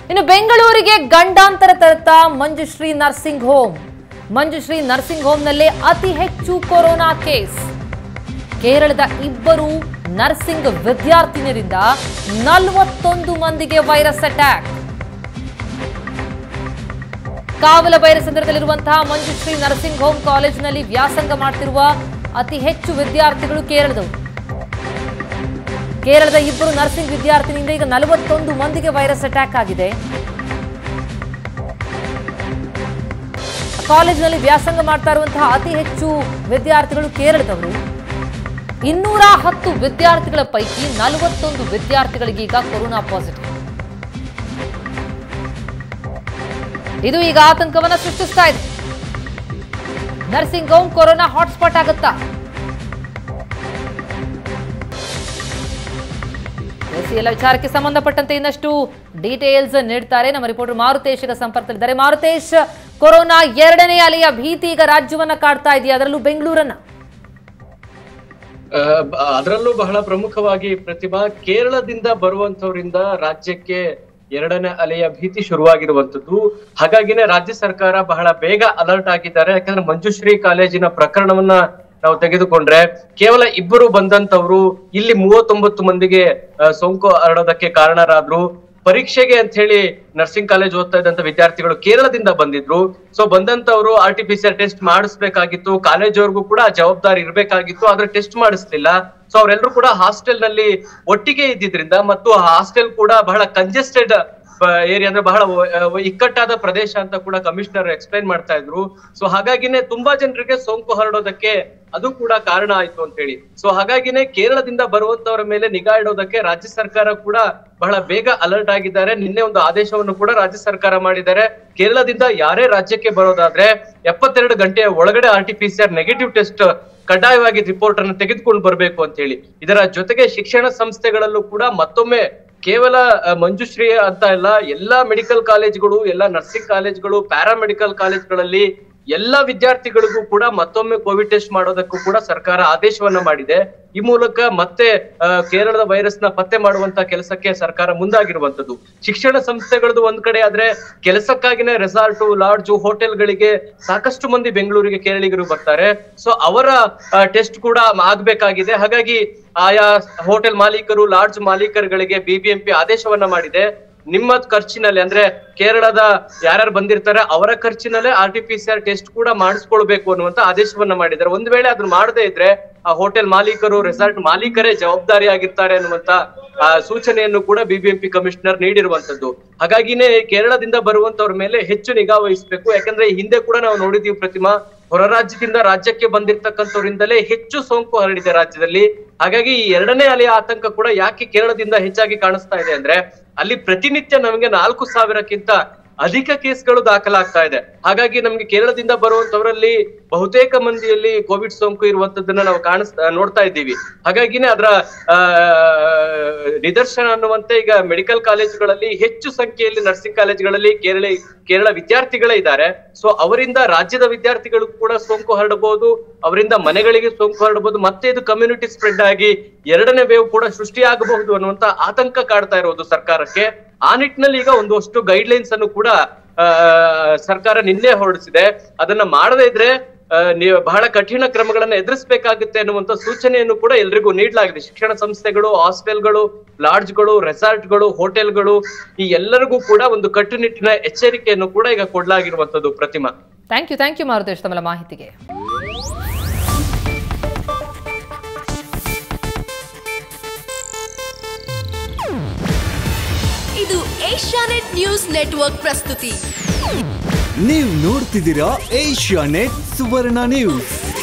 ಇನ್ನು ಬೆಂಗಳೂರಿಗೆ ಗಂಡಾಂತರ ತರುತ್ತ Manjushree nursing home Manjushree nursing ಹೋಮ್ನಲ್ಲಿ ಅತಿ ಹೆಚ್ಚು ಕೊರೋನಾ ಕೇಸ್ ಕೇರಳದ ಇಬ್ಬರು ನರ್ಸಿಂಗ್ ವಿದ್ಯಾರ್ಥಿನಿಯರಿಂದ ನಲವತ್ತೊಂದು ಮಂದಿಗೆ ವೈರಸ್ ಅಟ್ಯಾಕ್ ಕಾವಲ ಬೈರಸಂದ್ರದಲ್ಲಿರುವಂತಹ ಮಂಜುಶ್ರೀ ನರ್ಸಿಂಗ್ ಹೋಮ್ ಕಾಲೇಜಿನಲ್ಲಿ ವ್ಯಾಸಂಗ ಮಾಡ್ತಿರುವ ಅತಿ ಹೆಚ್ಚು ವಿದ್ಯಾರ್ಥಿಗಳು ಕೇರಳದವರು ಕೇರಳದ ಇಬ್ಬರು ನರ್ಸಿಂಗ್ ವಿದ್ಯಾರ್ಥಿನಿಯಿಂದ ಈಗ ನಲವತ್ತೊಂದು ಮಂದಿಗೆ ವೈರಸ್ ಅಟ್ಯಾಕ್ ಆಗಿದೆ ಕಾಲೇಜಿನಲ್ಲಿ ವ್ಯಾಸಂಗ ಮಾಡ್ತಾ ಇರುವಂತಹ ಅತಿ ಹೆಚ್ಚು ವಿದ್ಯಾರ್ಥಿಗಳು ಕೇರಳದವರು ಇನ್ನೂರ ಹತ್ತು ವಿದ್ಯಾರ್ಥಿಗಳ ಪೈಕಿ ನಲವತ್ತೊಂದು ವಿದ್ಯಾರ್ಥಿಗಳಿಗೀಗ ಕೊರೋನಾ ಪಾಸಿಟಿವ್ ಇದು ಈಗ ಆತಂಕವನ್ನ ಸೃಷ್ಟಿಸ್ತಾ ಇದೆ ನರ್ಸಿಂಗ್ ಹೋಮ್ ಕೊರೋನಾ ಹಾಟ್ಸ್ಪಾಟ್ ಆಗುತ್ತಾ ಎಸ್, ಈ ಎಲ್ಲ ವಿಚಾರಕ್ಕೆ ಸಂಬಂಧಪಟ್ಟಂತೆ ಇನ್ನಷ್ಟು ಡೀಟೇಲ್ಸ್ ನೀಡ್ತಾರೆ ನಮ್ಮ ರಿಪೋರ್ಟರ್ ಮಾರುತೇಶ್ ಈಗ ಸಂಪರ್ಕದಲ್ಲಿದ್ದಾರೆ ಮಾರುತೇಶ್ ಕೊರೋನಾ ಎರಡನೇ ಅಲೆಯ ಭೀತಿ ಈಗ ರಾಜ್ಯವನ್ನ ಕಾಡ್ತಾ ಇದೆಯಾ ಅದರಲ್ಲೂ ಬೆಂಗಳೂರನ್ನ ಆ, ಬ- ಅದರಲ್ಲೂ ಬಹಳ ಪ್ರಮುಖವಾಗಿ ಪ್ರತಿಭಾ ಕೇರಳದಿಂದ ಬರುವಂತವರಿಂದ ರಾಜ್ಯಕ್ಕೆ ಎರಡನೇ ಅಲೆಯ ಭೀತಿ ಶುರುವಾಗಿರುವಂತದ್ದು ಹಾಗಾಗಿನೇ ರಾಜ್ಯ ಸರ್ಕಾರ ಬಹಳ ಬೇಗ ಅಲರ್ಟ್ ಆಗಿದ್ದಾರೆ ಯಾಕಂದ್ರೆ ಮಂಜುಶ್ರೀ ಕಾಲೇಜಿನ ಪ್ರಕರಣವನ್ನ ನಾವು ತೆಗೆದುಕೊಂಡ್ರೆ ಕೇವಲ ಇಬ್ಬರು ಬಂದಂತವ್ರು ಇಲ್ಲಿ ಮೂವತ್ತೊಂಬತ್ತು ಮಂದಿಗೆ ಆ, ಸೋಂಕು ಹರಡೋದಕ್ಕೆ ಕಾರಣರಾದ್ರು ಪರೀಕ್ಷೆಗೆ ಅಂತ ಹೇಳಿ ನರ್ಸಿಂಗ್ ಕಾಲೇಜ್ ಓದ್ತಾ ಇದ್ದಂತ ವಿದ್ಯಾರ್ಥಿಗಳು ಕೇರಳದಿಂದ ಬಂದಿದ್ರು ಸೊ ಬಂದಂತವ್ರು R T P C R test ಮಾಡಿಸ್ಬೇಕಾಗಿತ್ತು ಕಾಲೇಜವ್ರಿಗೂ ಕೂಡ ಆ ಜವಾಬ್ದಾರಿ ಇರ್ಬೇಕಾಗಿತ್ತು ಆದ್ರೆ ಟೆಸ್ಟ್ ಮಾಡಿಸ್ಲಿಲ್ಲ ಸೊ ಅವರೆಲ್ಲರೂ ಕೂಡ ಹಾಸ್ಟೆಲ್ ನಲ್ಲಿ ಒಟ್ಟಿಗೆ ಇದ್ದಿದ್ರಿಂದ ಮತ್ತು ಹಾಸ್ಟೆಲ್ ಕೂಡ ಬಹಳ ಕಂಜೆಸ್ಟೆಡ್ ಏರಿಯಾ ಅಂದ್ರೆ ಬಹಳ ವ- ಇಕ್ಕಟ್ಟಾದ ಪ್ರದೇಶ ಅಂತ ಕೂಡ ಕಮಿಷನರ್ ಎಕ್ಸ್ಪ್ಲೈನ್ ಮಾಡ್ತಾ ಇದ್ರು ಸೊ ಹಾಗಾಗಿನೇ ತುಂಬಾ ಜನರಿಗೆ ಸೋಂಕು ಹರಡೋದಕ್ಕೆ ಅದು ಕೂಡ ಕಾರಣ ಆಯ್ತು ಅಂತ ಹೇಳಿ ಸೊ ಹಾಗಾಗಿನೇ ಕೇರಳದಿಂದ ಬರುವಂತವರ ಮೇಲೆ ನಿಗಾ ಇಡೋದಕ್ಕೆ ರಾಜ್ಯ ಸರ್ಕಾರ ಕೂಡ ಬಹಳ ಬೇಗ ಅಲರ್ಟ್ ಆಗಿದ್ದಾರೆ ನಿನ್ನೆ ಒಂದು ಆದೇಶವನ್ನು ಕೂಡ ರಾಜ್ಯ ಸರ್ಕಾರ ಮಾಡಿದ್ದಾರೆ ಕೇರಳದಿಂದ ಯಾರೇ ರಾಜ್ಯಕ್ಕೆ ಬರೋದಾದ್ರೆ ಎಪ್ಪತ್ತೆರಡು ಗಂಟೆಯ ಒಳಗಡೆ R T P C R negative test ಕಡ್ಡಾಯವಾಗಿ ರಿಪೋರ್ಟ್ ಅನ್ನು ತೆಗೆದುಕೊಂಡು ಬರಬೇಕು ಅಂತ ಹೇಳಿ ಇದರ ಜೊತೆಗೆ ಶಿಕ್ಷಣ ಸಂಸ್ಥೆಗಳಲ್ಲೂ ಕೂಡ ಮತ್ತೊಮ್ಮೆ ಕೇವಲ ಆ, ಮಂಜುಶ್ರೀ ಅಂತ ಇಲ್ಲ ಎಲ್ಲಾ ಮೆಡಿಕಲ್ ಕಾಲೇಜ್ಗಳು ಎಲ್ಲಾ ನರ್ಸಿಂಗ್ ಕಾಲೇಜ್ಗಳು ಪ್ಯಾರಾಮೆಡಿಕಲ್ ಕಾಲೇಜ್ಗಳಲ್ಲಿ ಎಲ್ಲಾ ವಿದ್ಯಾರ್ಥಿಗಳಿಗೂ ಕೂಡ ಮತ್ತೊಮ್ಮೆ ಕೋವಿಡ್ ಟೆಸ್ಟ್ ಮಾಡೋದಕ್ಕೂ ಕೂಡ ಸರ್ಕಾರ ಆದೇಶವನ್ನ ಮಾಡಿದೆ ಈ ಮೂಲಕ ಮತ್ತೆ ಆ, ಕೇರಳದ ವೈರಸ್ ನ ಪತ್ತೆ ಮಾಡುವಂತ ಕೆಲಸಕ್ಕೆ ಸರ್ಕಾರ ಮುಂದಾಗಿರುವಂತದ್ದು ಶಿಕ್ಷಣ ಸಂಸ್ಥೆಗಳದ್ದು ಒಂದ್ ಕಡೆ ಆದ್ರೆ ಕೆಲಸಕ್ಕಾಗಿನೇ ರೆಸಾರ್ಟು ಲಾಡ್ಜು ಹೋಟೆಲ್ಗಳಿಗೆ ಸಾಕಷ್ಟು ಮಂದಿ ಬೆಂಗಳೂರಿಗೆ ಕೇರಳಿಗರು ಬರ್ತಾರೆ ಸೊ ಅವರ ಟೆಸ್ಟ್ ಕೂಡ ಆಗ್ಬೇಕಾಗಿದೆ ಹಾಗಾಗಿ ಆಯಾ ಹೋಟೆಲ್ ಮಾಲೀಕರು ಲಾಡ್ಜ್ ಮಾಲೀಕರುಗಳಿಗೆ ಬಿಬಿಎಂಪಿ ಆದೇಶವನ್ನ ಮಾಡಿದೆ ನಿಮ್ಮ ಖರ್ಚಿನಲ್ಲಿ ಅಂದ್ರೆ ಕೇರಳದ ಯಾರ್ಯಾರು ಬಂದಿರ್ತಾರೆ ಅವರ ಖರ್ಚಿನಲ್ಲೇ R T P C R test ಕೂಡ ಮಾಡಿಸ್ಕೊಳ್ಬೇಕು ಅನ್ನುವಂತ ಆದೇಶವನ್ನ ಮಾಡಿದ್ದಾರೆ ಒಂದ್ ವೇಳೆ ಅದನ್ನ ಮಾಡದೇ ಇದ್ರೆ ಆ ಹೋಟೆಲ್ ಮಾಲೀಕರು ರೆಸಾರ್ಟ್ ಮಾಲೀಕರೇ ಜವಾಬ್ದಾರಿ ಆಗಿರ್ತಾರೆ ಅನ್ನುವಂತ ಆ, ಸೂಚನೆಯನ್ನು ಕೂಡ ಬಿಬಿಎಂಪಿ ಕಮಿಷನರ್ ನೀಡಿರುವಂತದ್ದು ಹಾಗಾಗಿನೇ ಕೇರಳದಿಂದ ಬರುವಂತವ್ರ ಮೇಲೆ ಹೆಚ್ಚು ನಿಗಾ ವಹಿಸಬೇಕು ಯಾಕಂದ್ರೆ ಈ ಹಿಂದೆ ಕೂಡ ನಾವು ನೋಡಿದೀವಿ ಪ್ರತಿಮಾ ಹೊರ ರಾಜ್ಯದಿಂದ ರಾಜ್ಯಕ್ಕೆ ಬಂದಿರ್ತಕ್ಕಂಥವರಿಂದಲೇ ಹೆಚ್ಚು ಸೋಂಕು ಹರಡಿದೆ ರಾಜ್ಯದಲ್ಲಿ ಹಾಗಾಗಿ ಈ ಎರಡನೇ ಅಲೆಯ ಆತಂಕ ಕೂಡ ಯಾಕೆ ಕೇರಳದಿಂದ ಹೆಚ್ಚಾಗಿ ಕಾಣಿಸ್ತಾ ಇದೆ ಅಂದ್ರೆ ಅಲ್ಲಿ ಪ್ರತಿನಿತ್ಯ ನಮಗೆ ನಾಲ್ಕು ಸಾವಿರಕ್ಕಿಂತ ಅಧಿಕ ಕೇಸ್ಗಳು ದಾಖಲಾಗ್ತಾ ಇದೆ ಹಾಗಾಗಿ ನಮ್ಗೆ ಕೇರಳದಿಂದ ಬರುವಂತವರಲ್ಲಿ ಬಹುತೇಕ ಮಂದಿಯಲ್ಲಿ ಕೋವಿಡ್ ಸೋಂಕು ಇರುವಂತದ್ದನ್ನ ನಾವು ಕಾಣಿಸ್ ನೋಡ್ತಾ ಇದ್ದೀವಿ ಹಾಗಾಗಿನೇ ಅದರ ಆ, ನಿದರ್ಶನ ಅನ್ನುವಂತೆ ಈಗ ಮೆಡಿಕಲ್ ಕಾಲೇಜುಗಳಲ್ಲಿ ಹೆಚ್ಚು ಸಂಖ್ಯೆಯಲ್ಲಿ ನರ್ಸಿಂಗ್ ಕಾಲೇಜುಗಳಲ್ಲಿ ಕೇರಳ ಕೇರಳ ವಿದ್ಯಾರ್ಥಿಗಳೇ ಇದ್ದಾರೆ ಸೊ ಅವರಿಂದ ರಾಜ್ಯದ ವಿದ್ಯಾರ್ಥಿಗಳು ಕೂಡ ಸೋಂಕು ಹರಡಬಹುದು ಅವರಿಂದ ಮನೆಗಳಿಗೆ ಸೋಂಕು ಹರಡಬಹುದು ಮತ್ತೆ ಇದು ಕಮ್ಯುನಿಟಿ ಸ್ಪ್ರೆಡ್ ಆಗಿ ಎರಡನೇ ವೇವ್ ಕೂಡ ಸೃಷ್ಟಿಯಾಗಬಹುದು ಅನ್ನುವಂತ ಆತಂಕ ಕಾಡ್ತಾ ಇರೋದು ಸರ್ಕಾರಕ್ಕೆ ಆ ನಿಟ್ಟಿನಲ್ಲಿ ಈಗ ಒಂದಷ್ಟು ಗೈಡ್ ಲೈನ್ಸ್ ಅನ್ನು ಕೂಡ ಆ, ಸರ್ಕಾರ ನಿನ್ನೆ ಹೊರಡಿಸಿದೆ ಅದನ್ನ ಮಾಡದೇ ಇದ್ರೆ ಆ, ನೀವು ಬಹಳ ಕಠಿಣ ಕ್ರಮಗಳನ್ನ ಎದುರಿಸಬೇಕಾಗುತ್ತೆ ಅನ್ನುವಂತ ಸೂಚನೆಯನ್ನು ಕೂಡ ಎಲ್ರಿಗೂ ನೀಡಲಾಗಿದೆ ಶಿಕ್ಷಣ ಸಂಸ್ಥೆಗಳು ಹಾಸ್ಟೆಲ್ಗಳು ಲಾಡ್ಜ್ಗಳು ರೆಸಾರ್ಟ್ಗಳು ಹೋಟೆಲ್ಗಳು ಈ ಎಲ್ಲರಿಗೂ ಕೂಡ ಒಂದು ಕಟ್ಟುನಿಟ್ಟಿನ ಎಚ್ಚರಿಕೆಯನ್ನು ಕೂಡ ಈಗ ಕೊಡ್ಲಾಗಿರುವಂತದ್ದು Prathima thank you thank you Marutesh ತಮ್ಮ ಮಾಹಿತಿಗೆ ಇದು ಏಷ್ಯಾನೆಟ್ ನ್ಯೂಸ್ ನೆಟ್ವರ್ಕ್ ಪ್ರಸ್ತುತಿ ನೀವು ನೋಡ್ತಿದ್ದೀರಾ ಏಷ್ಯಾ ನೆಟ್ ಸುವರ್ಣ ನ್ಯೂಸ್